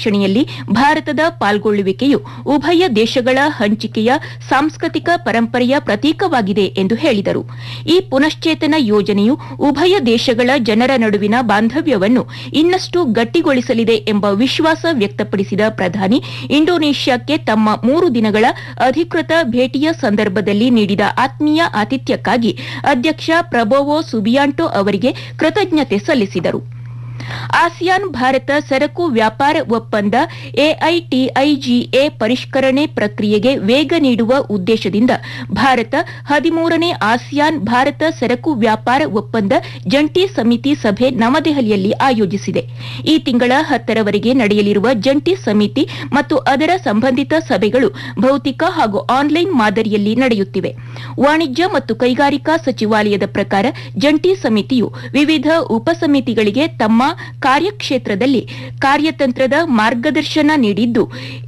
ರಕ್ಷಣೆಯಲ್ಲಿ ಭಾರತದ ಪಾಲ್ಗೊಳ್ಳುವಿಕೆಯು ಉಭಯ ದೇಶಗಳ ಹಂಚಿಕೆಯ ಸಾಂಸ್ಕೃತಿಕ ಪರಂಪರೆಯ ಪ್ರತೀಕವಾಗಿದೆ ಎಂದು ಹೇಳಿದರು ಈ ಪುನಶ್ಚೇತನ ಯೋಜನೆಯು ಉಭಯ ದೇಶಗಳ ಜನರ ನಡುವಿನ ಬಾಂಧವ್ಯವನ್ನು ಇನ್ನಷ್ಟು ಗಟ್ಟಿಗೊಳಿಸಲಿದೆ ಎಂಬ ವಿಶ್ವಾಸ ವ್ಯಕ್ತಪಡಿಸಿದ ಪ್ರಧಾನಿ ಇಂಡೋನೇಷ್ಯಾಕ್ಕೆ ತಮ್ಮ ಮೂರು ದಿನಗಳ ಅಧಿಕೃತ ಭೇಟಿಯ ಸಂದರ್ಭದಲ್ಲಿ ನೀಡಿದ ಆತ್ಮೀಯ ಆತಿಥ್ಯಕ್ಕಾಗಿ ಅಧ್ಯಕ್ಷ ಪ್ರಬೋವೋ ಸುಬಿಯಾಂಟೋ ಅವರಿಗೆ ಕೃತಜ್ಞತೆ ಸಲ್ಲಿಸಿದರು ಆಸಿಯಾನ್ ಭಾರತ ಸರಕು ವ್ಯಾಪಾರ ಒಪ್ಪಂದ ಎಐಟಿಐಜಿಎ ಪರಿಷ್ಕರಣೆ ಪ್ರಕ್ರಿಯೆಗೆ ವೇಗ ನೀಡುವ ಉದ್ದೇಶದಿಂದ ಭಾರತ ಹದಿಮೂರನೇ ಆಸಿಯಾನ್ ಭಾರತ ಸರಕು ವ್ಯಾಪಾರ ಒಪ್ಪಂದ ಜಂಟಿ ಸಮಿತಿ ಸಭೆ ನವದೆಹಲಿಯಲ್ಲಿ ಆಯೋಜಿಸಿದೆ ಈ ತಿಂಗಳ ಹತ್ತರವರೆಗೆ ನಡೆಯಲಿರುವ ಜಂಟಿ ಸಮಿತಿ ಮತ್ತು ಅದರ ಸಂಬಂಧಿತ ಸಭೆಗಳು ಭೌತಿಕ ಹಾಗೂ ಆನ್ಲೈನ್ ಮಾದರಿಯಲ್ಲಿ ನಡೆಯುತ್ತಿವೆ ವಾಣಿಜ್ಯ ಮತ್ತು ಕೈಗಾರಿಕಾ ಸಚಿವಾಲಯದ ಪ್ರಕಾರ ಜಂಟಿ ಸಮಿತಿಯು ವಿವಿಧ ಉಪಸಮಿತಿಗಳಿಗೆ ತಮ್ಮ ಕಾರ್ಯಕ್ಷೇತ್ರದಲ್ಲಿ ಕಾರ್ಯತಂತ್ರದ ಮಾರ್ಗದರ್ಶನ ನೀಡಿದ್ದು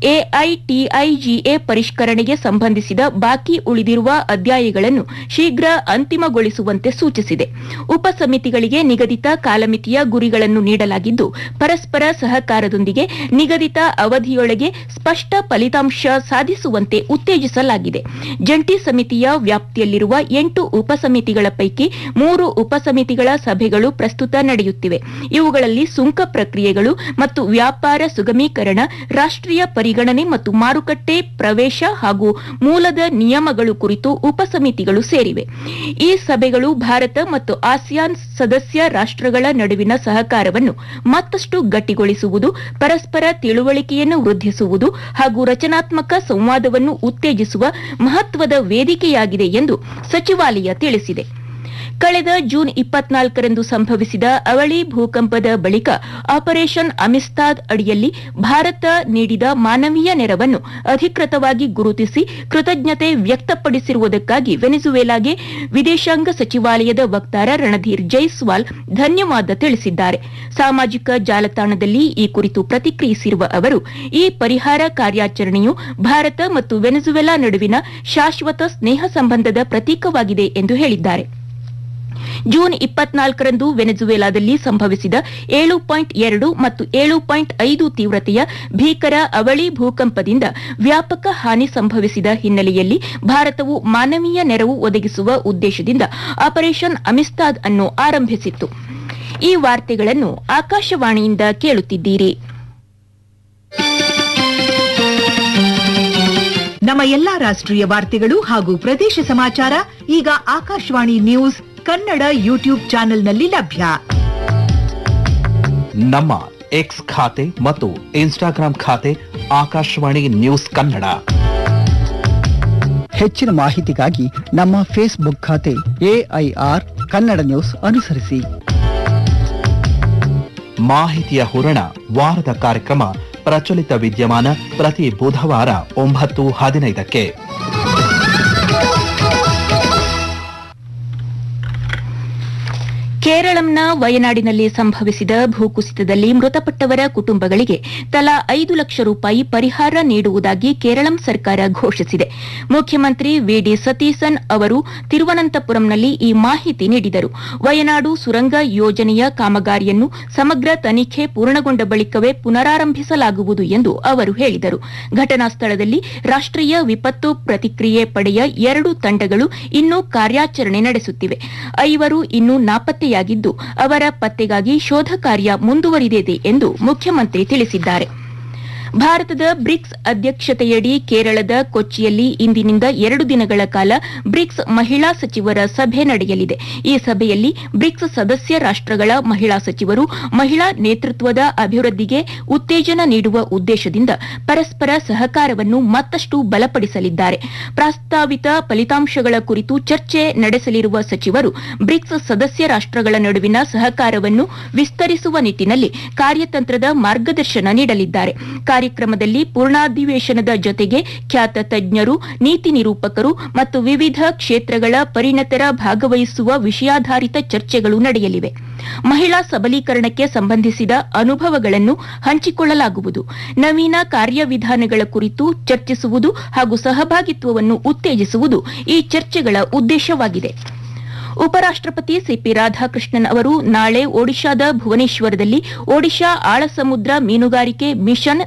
ಎಐಟಿಐಜಿಎ ಪರಿಷ್ಕರಣೆಗೆ ಸಂಬಂಧಿಸಿದ ಬಾಕಿ ಉಳಿದಿರುವ ಅಧ್ಯಾಯಗಳನ್ನು ಶೀಘ್ರ ಅಂತಿಮಗೊಳಿಸುವಂತೆ ಸೂಚಿಸಿದೆ ಉಪಸಮಿತಿಗಳಿಗೆ ನಿಗದಿತ ಕಾಲಮಿತಿಯ ಗುರಿಗಳನ್ನು ನೀಡಲಾಗಿದ್ದು ಪರಸ್ಪರ ಸಹಕಾರದೊಂದಿಗೆ ನಿಗದಿತ ಅವಧಿಯೊಳಗೆ ಸ್ಪಷ್ಟ ಫಲಿತಾಂಶ ಸಾಧಿಸುವಂತೆ ಉತ್ತೇಜಿಸಲಾಗಿದೆ ಜಂಟಿ ಸಮಿತಿಯ ವ್ಯಾಪ್ತಿಯಲ್ಲಿರುವ ಎಂಟು ಉಪಸಮಿತಿಗಳ ಪೈಕಿ ಮೂರು ಉಪಸಮಿತಿಗಳ ಸಭೆಗಳು ಪ್ರಸ್ತುತ ನಡೆಯುತ್ತಿವೆ ಇವುಗಳಲ್ಲಿ ಸುಂಕ ಪ್ರಕ್ರಿಯೆಗಳು ಮತ್ತು ವ್ಯಾಪಾರ ಸುಗಮೀಕರಣ ರಾಷ್ಟೀಯ ಪರಿಗಣನೆ ಮತ್ತು ಮಾರುಕಟ್ಟೆ ಪ್ರವೇಶ ಹಾಗೂ ಮೂಲದ ನಿಯಮಗಳು ಕುರಿತು ಉಪಸಮಿತಿಗಳು ಸೇರಿವೆ ಈ ಸಭೆಗಳು ಭಾರತ ಮತ್ತು ಆಸಿಯಾನ್ ಸದಸ್ಯ ರಾಷ್ಟಗಳ ನಡುವಿನ ಸಹಕಾರವನ್ನು ಮತ್ತಷ್ಟು ಗಟ್ಟಿಗೊಳಿಸುವುದು ಪರಸ್ಪರ ತಿಳುವಳಿಕೆಯನ್ನು ವೃದ್ಧಿಸುವುದು ಹಾಗೂ ರಚನಾತ್ಮಕ ಸಂವಾದವನ್ನು ಉತ್ತೇಜಿಸುವ ಮಹತ್ವದ ವೇದಿಕೆಯಾಗಿದೆ ಎಂದು ಸಚಿವಾಲಯ ತಿಳಿಸಿದೆ ಕಳೆದ ಜೂನ್ ಇಪ್ಪತ್ನಾಲ್ಕರಂದು ಸಂಭವಿಸಿದ ಅವಳಿ ಭೂಕಂಪದ ಬಳಿಕ ಆಪರೇಷನ್ ಅಮಿಸ್ತಾದ್ ಅಡಿಯಲ್ಲಿ ಭಾರತ ನೀಡಿದ ಮಾನವೀಯ ನೆರವನ್ನು ಅಧಿಕೃತವಾಗಿ ಗುರುತಿಸಿ ಕೃತಜ್ಞತೆ ವ್ಯಕ್ತಪಡಿಸಿರುವುದಕ್ಕಾಗಿ ವೆನಿಜುವೆಲಾಗೆ ವಿದೇಶಾಂಗ ಸಚಿವಾಲಯದ ವಕ್ತಾರ ರಣಧೀರ್ ಜೈಸ್ವಾಲ್ ಧನ್ಯವಾದ ತಿಳಿಸಿದ್ದಾರೆ ಸಾಮಾಜಿಕ ಜಾಲತಾಣದಲ್ಲಿ ಈ ಕುರಿತು ಪ್ರತಿಕ್ರಿಯಿಸಿರುವ ಅವರು ಈ ಪರಿಹಾರ ಕಾರ್ಯಾಚರಣೆಯು ಭಾರತ ಮತ್ತು ವೆನಿಜುವೆಲಾ ನಡುವಿನ ಶಾಶ್ವತ ಸ್ನೇಹ ಸಂಬಂಧದ ಪ್ರತೀಕವಾಗಿದೆ ಎಂದು ಹೇಳಿದ್ದಾರೆ ಜೂನ್ ಇಪ್ಪತ್ನಾಲ್ಕರಂದು ವೆನೆಜುವೆಲಾದಲ್ಲಿ ಸಂಭವಿಸಿದ ಏಳು ಪಾಯಿಂಟ್ ಎರಡು ಮತ್ತು ಏಳು ಪಾಯಿಂಟ್ ಐದು ತೀವ್ರತೆಯ ಭೀಕರ ಅವಳಿ ಭೂಕಂಪದಿಂದ ವ್ಯಾಪಕ ಹಾನಿ ಸಂಭವಿಸಿದ ಹಿನ್ನೆಲೆಯಲ್ಲಿ ಭಾರತವು ಮಾನವೀಯ ನೆರವು ಒದಗಿಸುವ ಉದ್ದೇಶದಿಂದ ಆಪರೇಷನ್ ಅಮಿಸ್ತಾದ್ ಅನ್ನು ಆರಂಭಿಸಿತ್ತು ಈ ವಾರ್ತೆಗಳನ್ನು ಆಕಾಶವಾಣಿಯಿಂದ ಕೇಳುತ್ತಿದ್ದೀರಿ ನಮ್ಮ ಎಲ್ಲಾ ರಾಷ್ಟ್ರೀಯ ವಾರ್ತೆಗಳು ಹಾಗೂ ಪ್ರದೇಶ ಸಮಾಚಾರ ಈಗ ಆಕಾಶವಾಣಿ ನ್ಯೂಸ್ ಕನ್ನಡ ಯೂಟ್ಯೂಬ್ ಚಾನೆಲ್ನಲ್ಲಿ ಲಭ್ಯ ನಮ್ಮ ಎಕ್ಸ್ ಖಾತೆ ಮತ್ತು ಇನ್ಸ್ಟಾಗ್ರಾಂ ಖಾತೆ ಆಕಾಶವಾಣಿ ನ್ಯೂಸ್ ಕನ್ನಡ ಹೆಚ್ಚಿನ ಮಾಹಿತಿಗಾಗಿ ನಮ್ಮ ಫೇಸ್ಬುಕ್ ಖಾತೆ ಎಐಆರ್ ಕನ್ನಡ ನ್ಯೂಸ್ ಅನುಸರಿಸಿ ಮಾಹಿತಿಯ ಹೂರಣ ವಾರದ ಕಾರ್ಯಕ್ರಮ ಪ್ರಚಲಿತ ವಿದ್ಯಮಾನ ಪ್ರತಿ ಬುಧವಾರ ಒಂಬತ್ತು ಹದಿನೈದಕ್ಕೆ ಕೇರಳಂನ ವಯನಾಡಿನಲ್ಲಿ ಸಂಭವಿಸಿದ ಭೂಕುಸಿತದಲ್ಲಿ ಮೃತಪಟ್ಟವರ ಕುಟುಂಬಗಳಿಗೆ ತಲಾ ಐದು ಲಕ್ಷ ರೂಪಾಯಿ ಪರಿಹಾರ ನೀಡುವುದಾಗಿ ಕೇರಳಂ ಸರ್ಕಾರ ಘೋಷಿಸಿದೆ ಮುಖ್ಯಮಂತ್ರಿ ವಿಡಿ ಸತೀಸನ್ ಅವರು ತಿರುವನಂತಪುರಂನಲ್ಲಿ ಈ ಮಾಹಿತಿ ನೀಡಿದರು ವಯನಾಡು ಸುರಂಗ ಯೋಜನೆಯ ಕಾಮಗಾರಿಯನ್ನು ಸಮಗ್ರ ತನಿಖೆ ಪೂರ್ಣಗೊಂಡ ಬಳಿಕವೇ ಪುನರಾರಂಭಿಸಲಾಗುವುದು ಎಂದು ಅವರು ಹೇಳಿದರು ಘಟನಾ ಸ್ಥಳದಲ್ಲಿ ರಾಷ್ಟೀಯ ವಿಪತ್ತು ಪ್ರತಿಕ್ರಿಯೆ ಪಡೆಯ ಎರಡು ತಂಡಗಳು ಇನ್ನೂ ಕಾರ್ಯಾಚರಣೆ ನಡೆಸುತ್ತಿವೆ ಐವರು ಇನ್ನೂ ನಾಪತ್ತೆಯಾಗಿದ್ದು ಅವರ ಪತ್ತೆಗಾಗಿ ಶೋಧ ಕಾರ್ಯ ಮುಂದುವರಿದಿದೆ ಎಂದು ಮುಖ್ಯಮಂತ್ರಿ ತಿಳಿಸಿದ್ದಾರೆ ಭಾರತದ ಬ್ರಿಕ್ಸ್ ಅಧ್ಯಕ್ಷತೆಯಡಿ ಕೇರಳದ ಕೊಚ್ಚಿಯಲ್ಲಿ ಇಂದಿನಿಂದ ಎರಡು ದಿನಗಳ ಕಾಲ ಬ್ರಿಕ್ಸ್ ಮಹಿಳಾ ಸಚಿವರ ಸಭೆ ನಡೆಯಲಿದೆ ಈ ಸಭೆಯಲ್ಲಿ ಬ್ರಿಕ್ಸ್ ಸದಸ್ಯ ರಾಷ್ಟಗಳ ಮಹಿಳಾ ಸಚಿವರು ಮಹಿಳಾ ನೇತೃತ್ವದ ಅಭಿವೃದ್ಧಿಗೆ ಉತ್ತೇಜನ ನೀಡುವ ಉದ್ದೇಶದಿಂದ ಪರಸ್ಪರ ಸಹಕಾರವನ್ನು ಮತ್ತಷ್ಟು ಬಲಪಡಿಸಲಿದ್ದಾರೆ ಪ್ರಸ್ತಾವಿತ ಫಲಿತಾಂಶಗಳ ಕುರಿತು ಚರ್ಚೆ ನಡೆಸಲಿರುವ ಸಚಿವರು ಬ್ರಿಕ್ಸ್ ಸದಸ್ಯ ರಾಷ್ಟಗಳ ನಡುವಿನ ಸಹಕಾರವನ್ನು ವಿಸ್ತರಿಸುವ ನಿಟ್ಟಿನಲ್ಲಿ ಕಾರ್ಯತಂತ್ರದ ಮಾರ್ಗದರ್ಶನ ನೀಡಲಿದ್ದಾರೆ ಕಾರ್ಯಕ್ರಮದಲ್ಲಿ ಪೂರ್ಣಾಧಿವೇಶನದ ಜೊತೆಗೆ ಖ್ಯಾತ ತಜ್ಞರು ನೀತಿ ನಿರೂಪಕರು ಮತ್ತು ವಿವಿಧ ಕ್ಷೇತ್ರಗಳ ಪರಿಣತರ ಭಾಗವಹಿಸುವ ವಿಷಯಾಧಾರಿತ ಚರ್ಚೆಗಳು ನಡೆಯಲಿವೆ ಮಹಿಳಾ ಸಬಲೀಕರಣಕ್ಕೆ ಸಂಬಂಧಿಸಿದ ಅನುಭವಗಳನ್ನು ಹಂಚಿಕೊಳ್ಳಲಾಗುವುದು ನವೀನ ಕಾರ್ಯವಿಧಾನಗಳ ಕುರಿತು ಚರ್ಚಿಸುವುದು ಹಾಗೂ ಸಹಭಾಗಿತ್ವವನ್ನು ಉತ್ತೇಜಿಸುವುದು ಈ ಚರ್ಚೆಗಳ ಉದ್ದೇಶವಾಗಿದೆ ಉಪರಾಷ್ಟಪತಿ ಸಿಪಿ ರಾಧಾಕೃಷ್ಣನ್ ಅವರು ನಾಳೆ ಒಡಿಶಾದ ಭುವನೇಶ್ವರದಲ್ಲಿ ಒಡಿಶಾ ಆಳಸಮುದ್ರ ಮೀನುಗಾರಿಕೆ ಮಿಷನ್